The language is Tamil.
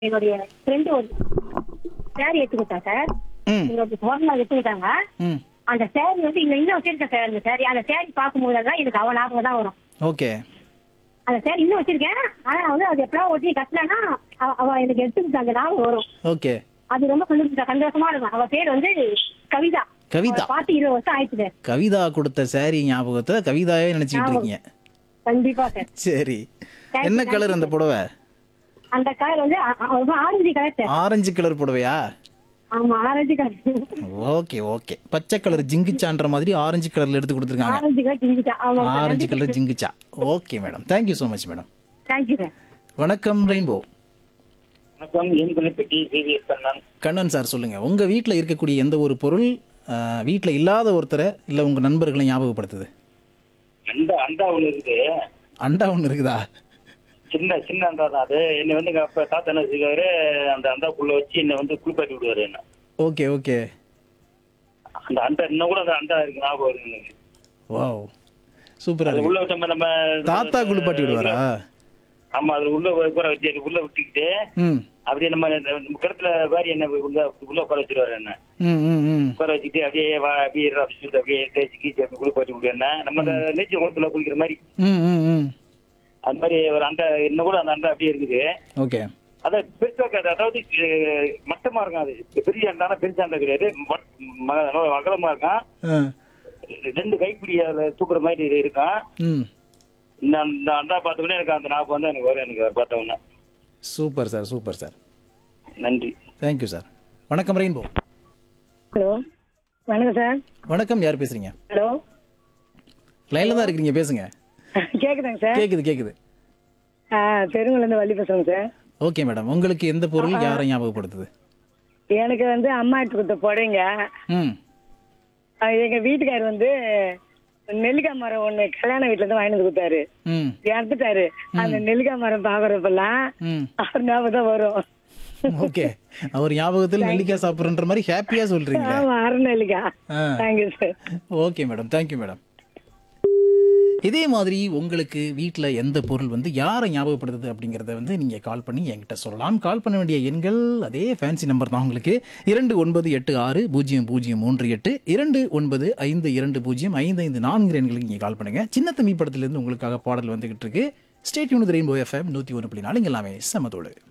என்னுடைய ஃப்ரெண்டு ஒரு சேரீ எடுத்து கொடுத்தா சார் ம் எங்களுக்கு ஹோட்டலில் எடுத்து கொடுத்தாங்க ம் அந்த சேரீ வந்து இங்க இன்னும் வச்சிருக்கேன் சார் அந்த சேரீ அந்த சேரீ பார்க்கும்போது தான் எனக்கு அவ ஞாபகம் தான் வரும் ஓகே அந்த சேரீ இன்னும் வச்சிருக்கேன் ஆனா வந்து அது எப்படா ஒட்டி கட்டலன்னா அவ- அவ எனக்கு எடுத்து கொடுத்த அந்த ஞாபகம் வரும் ஓகே அது ரொம்ப சந்தோஷம் சந்தோஷமா இருக்கும் அவ பேர் வந்து கவிதா கவிதா. அவளை பார்த்து இருபது வருஷம் ஆயிடுச்சு சார் கவிதா கொடுத்த saree ஞாபகத்தை கவிதாவே நினைச்சிட்டு இருக்கீங்க கண்டிப்பா சார் சரி Thank என்ன you, கலர் அந்த புடவை அந்த கலர் வந்து அ- அ- ரொம்ப orange colour sir orange colour புடவையா ஆமா ஆரஞ்சு கலர் ஓகே ஓகே பச்சை கலர் ஜிங்கிச்சான்ற மாதிரி ஆரஞ்சு கலர்ல எடுத்து கொடுத்துருக்காங்க ஆரஞ்சு கலர் ஜிங்கிச்சா ஆமா ஆரஞ்சு கலர் ஜிங்கிச்சா okay madam thank you so much madam thank you sir வணக்கம் ரெயின்போ வணக்கம் என் குறிப்பிட்டி சிவிஎஸ் கண்ணன் கண்ணன் சார் சொல்லுங்க உங்க வீட்டில் இருக்கக்கூடிய எந்த ஒரு பொருள் வீட்டில் இல்லாத ஒருத்தரை இல்லை உங்க நண்பர்களை ஞாபகப்படுத்துது அண்டா அண்டா ஒண்ணு இருக்குது அண்டா ஒன்று இருக்குதா சின்ன சின்ன அண்டா தான் அது என்னை வந்து எங்க அப்பா தாத்தா என்ன செய்வாரு அந்த அண்டாக்குள்ள வச்சு என்னை வந்து குளிப்பாட்டி விடுவாரு என்ன ஓகே ஓகே அந்த அண்டா இன்னும் கூட அந்த அண்டா இருக்கு ஞாபகம் இருக்கு எனக்கு வாவ் சூப்பராக அது இருக்கு உள்ள வச்ச நம்ம தாத்தா குளிப்பாட்டி விடுவாரா ஆமா அது உள்ள உட்கார வச்சு அது உள்ள விட்டுக்கிட்டு ம் அப்படியே நம்ம இந்த கிணத்துல வாரி என்ன உள்ள உள்ள உட்கார வச்சிருவாரு என்ன ம் ம் ம் உட்கார வச்சுட்டு அப்படியே வா அப்படியே இரு அப்படின்னு சொல்லிட்டு அப்படியே தேய்ச்சி கீச்சு அப்படி குளிப்பாட்டி விடு என்ன நம்ம அந்த நீச்சல் குளத்துல குளிக்கிற மாதிரி ம் ம் ம் அந்த மாதிரி ஒரு அண்டா இன்னும் கூட அந்த அண்டா அப்படியே இருக்குது ஓகே அத பெருசா இருக்காது அதாவது அஹ், மட்டமா இருக்கும் அது பெரிய அண்டானா பெருசா அண்டா கிடையாது மட்- ம- நல்ல அகலமா இருக்கான் ஆ ரெண்டு கைப்பிடி அதுல தூக்குற மாதிரி இது இருக்கான் ம் இந்த அந்த அண்டா பார்த்த உடனே எனக்கு அந்த ஞாபகம் வந்து எனக்கு வரும் எனக்கு அதை பார்த்த உடனே சூப்பர் சார் சூப்பர் சார் நன்றி தேங்க்யூ சார் வணக்கம் ரெயின்போ ஹலோ வணக்கம் சார் வணக்கம் யார் பேசுறீங்க ஹலோ லைனில் தான் இருக்கிறீங்க பேசுங்க கேக்குதாங்க சார் கேட்குது கேட்குது பெருங்குலேருந்து வள்ளி பேசுறேங்க சார் ஓகே மேடம் உங்களுக்கு எந்த பொருள் யாரை ஞாபகப்படுத்துது எனக்கு வந்து அம்மா எடுத்து கொடுத்த புடவைங்க ம் அஹ் எங்க வீட்டுக்காரர் வந்து நெல்லிக்காய் மரம் ஒண்ணு கல்யாண வீட்டுல இருந்து வாங்கிட்டு வந்து கொடுத்தாரு ம் இறந்துட்டாரு அந்த நெல்லிக்காய் மரம் பாக்குறப்பெல்லாம் ம் அவர் ஞாபகம் தான் வரும் ஓகே அவர் ஞாபகத்தில் நெல்லிக்காய் சாப்பிட்றன்ற மாதிரி ஹாப்பியாக சொல்கிறீங்க ஆமா அரை நெல்லிக்காய் ஆ thank you sir okay madam thank you madam இதே மாதிரி உங்களுக்கு வீட்டில் எந்த பொருள் வந்து யாரை ஞாபகப்படுத்துது அப்படிங்கிறத வந்து நீங்கள் கால் பண்ணி என்கிட்ட சொல்லலாம் கால் பண்ண வேண்டிய எண்கள் அதே ஃபேன்சி நம்பர் தான் உங்களுக்கு இரண்டு ஒன்பது எட்டு ஆறு பூஜ்ஜியம் பூஜ்ஜியம் மூன்று எட்டு இரண்டு ஒன்பது ஐந்து இரண்டு பூஜ்ஜியம் ஐந்து ஐந்து நான்கு எண்களுக்கு நீங்கள் கால் பண்ணுங்கள் சின்ன தம்பி படத்துலேருந்து உங்களுக்காக பாடல் வந்துகிட்டு இருக்கு ஸ்டேட் யூனிட் ரெயின்போ எஃப்எம் நூற்றி ஒன்று புள்ளி நாலு இங்க எல்லாமே சமத்தோடு